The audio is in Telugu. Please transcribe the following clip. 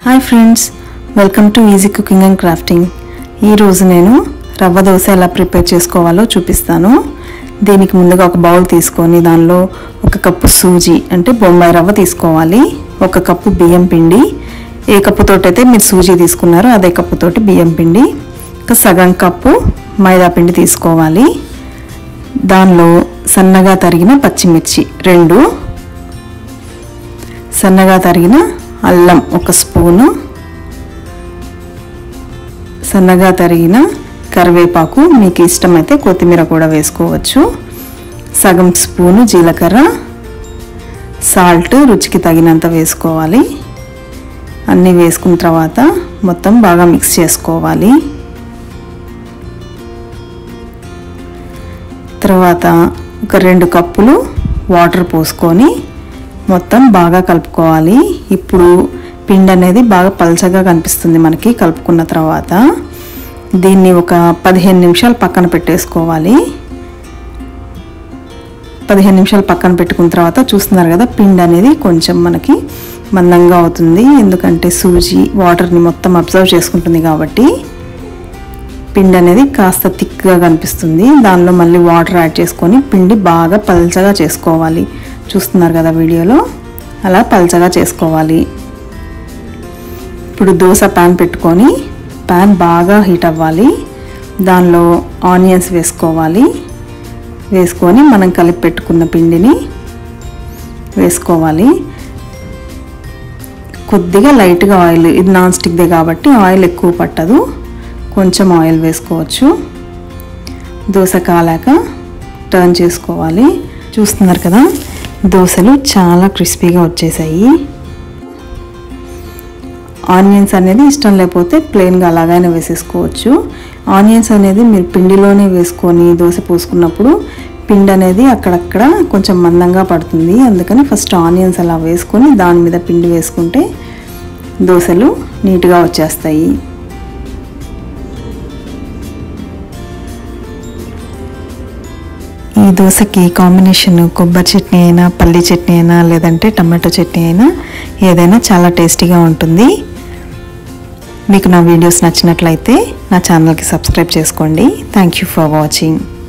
hi friends welcome to easy cooking and crafting ఈరోజు నేను రవ్వ దోశ ఎలా ప్రిపేర్ చేసుకోవాలో చూపిస్తాను దీనికి ముందుగా ఒక బౌల్ తీసుకొని దానిలో ఒక కప్పు సూజీ అంటే బొంబాయి రవ్వ తీసుకోవాలి ఒక కప్పు బియ్యం పిండి ఏ కప్పుతోటి అయితే మీరు సూజీ తీసుకున్నారో అదే కప్పుతోటి బియ్యం పిండి ఒక సగం కప్పు మైదా పిండి తీసుకోవాలి దానిలో సన్నగా తరిగిన పచ్చిమిర్చి రెండు సన్నగా తరిగిన అల్లం ఒక స్పూను సన్నగా తరిగిన కరివేపాకు మీకు ఇష్టమైతే కొత్తిమీర కూడా వేసుకోవచ్చు సగం స్పూను జీలకర్ర సాల్ట్ రుచికి తగినంత వేసుకోవాలి అన్నీ వేసుకున్న తర్వాత మొత్తం బాగా మిక్స్ చేసుకోవాలి తర్వాత ఒక రెండు కప్పులు వాటర్ పోసుకొని మొత్తం బాగా కలుపుకోవాలి ఇప్పుడు పిండి అనేది బాగా పల్చగా కనిపిస్తుంది మనకి కలుపుకున్న తర్వాత దీన్ని ఒక పదిహేను నిమిషాలు పక్కన పెట్టేసుకోవాలి పదిహేను నిమిషాలు పక్కన పెట్టుకున్న తర్వాత చూస్తున్నారు కదా పిండి అనేది కొంచెం మనకి మందంగా అవుతుంది ఎందుకంటే సూజీ వాటర్ని మొత్తం అబ్జర్వ్ చేసుకుంటుంది కాబట్టి పిండి అనేది కాస్త థిక్గా కనిపిస్తుంది దానిలో మళ్ళీ వాటర్ యాడ్ చేసుకొని పిండి బాగా పల్చగా చేసుకోవాలి చూస్తున్నారు కదా వీడియోలో అలా పల్చగా చేసుకోవాలి ఇప్పుడు దోశ ప్యాన్ పెట్టుకొని ప్యాన్ బాగా హీట్ అవ్వాలి దానిలో ఆనియన్స్ వేసుకోవాలి వేసుకొని మనం కలిపి పెట్టుకున్న పిండిని వేసుకోవాలి కొద్దిగా లైట్గా ఆయిల్ ఇది నాన్ స్టిక్దే కాబట్టి ఆయిల్ ఎక్కువ పట్టదు కొంచెం ఆయిల్ వేసుకోవచ్చు దోశ కాలాక టర్న్ చేసుకోవాలి చూస్తున్నారు కదా దోశలు చాలా క్రిస్పీగా వచ్చేసాయి ఆనియన్స్ అనేది ఇష్టం లేకపోతే ప్లెయిన్గా అలాగైనా వేసేసుకోవచ్చు ఆనియన్స్ అనేది మీరు పిండిలోనే వేసుకొని దోశ పోసుకున్నప్పుడు పిండి అనేది అక్కడక్కడ కొంచెం మందంగా పడుతుంది అందుకని ఫస్ట్ ఆనియన్స్ అలా వేసుకొని దాని మీద పిండి వేసుకుంటే దోశలు నీట్గా వచ్చేస్తాయి ఈ దోశకి కాంబినేషన్ కొబ్బరి చట్నీ అయినా పల్లి చట్నీ అయినా లేదంటే టమాటో చట్నీ అయినా ఏదైనా చాలా టేస్టీగా ఉంటుంది మీకు నా వీడియోస్ నచ్చినట్లయితే నా ఛానల్కి సబ్స్క్రైబ్ చేసుకోండి థ్యాంక్ యూ ఫర్ వాచింగ్